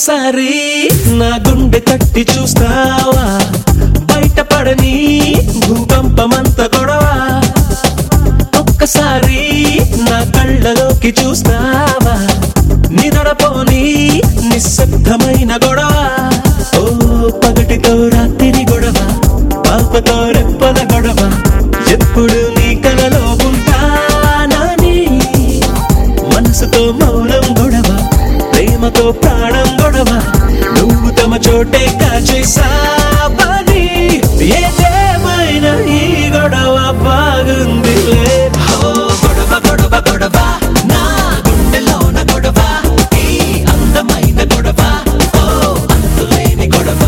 ఒక్కసారి నా గుండె తట్టి చూస్తావా బయటపడని భూకంపమంత గొడవ ఒక్కసారి నా కళ్ళలోకి చూస్తావా నిదడపోని నిశ్శబ్దమైన గొడవ ఓ పగటితో రాత్రి గొడవ పాపతో రెప్పల గొడవ ఎప్పుడు నీ కలలో ఉంటానని మనసుతో మౌనం గొడవ ప్రేమతో ప్రాణం గొడవ నువ్వు తమ చోటే కాచేసావని ఏదేమైనా ఈ గొడవ బాగుందిలే ఓ గొడవ గొడవ గొడవ నా గుండెలోన గొడవ ఈ అందమైన గొడవ ఓ అంతులేని గొడవ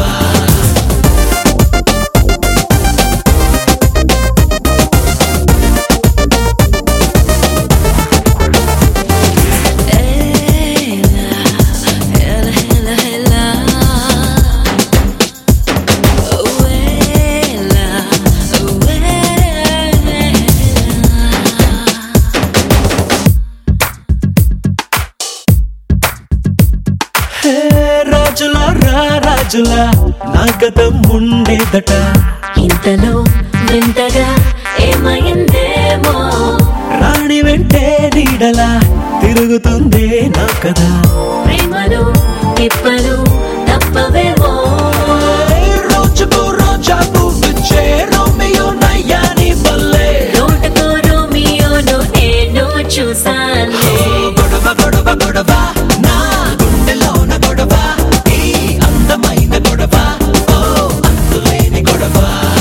హే రాజుల రా రాజుల నా గతం ఉండేదట ఇంతలో వింతగా ఏమైందేమో రాణి వెంటే నీడలా తిరుగుతుందే నా కదా ప్రేమలు తిప్పలు తప్పవేమో రోజుకు రోజా పువ్విచ్చే రోమియో నయ్యాని వల్లే రోడ్డుతో రోమియోను నేను చూసానులే గొడవ గొడవ గొడవ నా గుండెలోన గొడవ ఈ అందమైన గొడవ ఓ అంతులేని గొడవ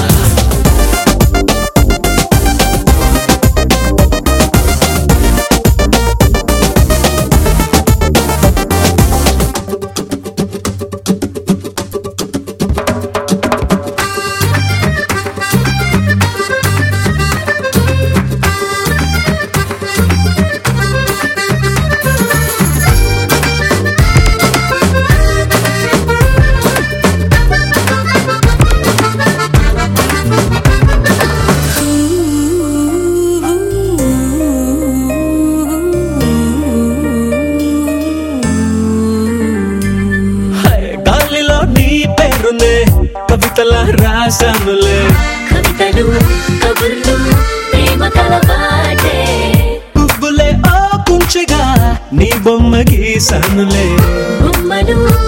హై, గాలిలో నీ పేరునే కవితల రాశానులే కవితలు కబుర్లు ప్రేమ కలవాటే పువ్వులే ఆ కుంచెగా నీ బొమ్మ గీసానులే బొమ్మలు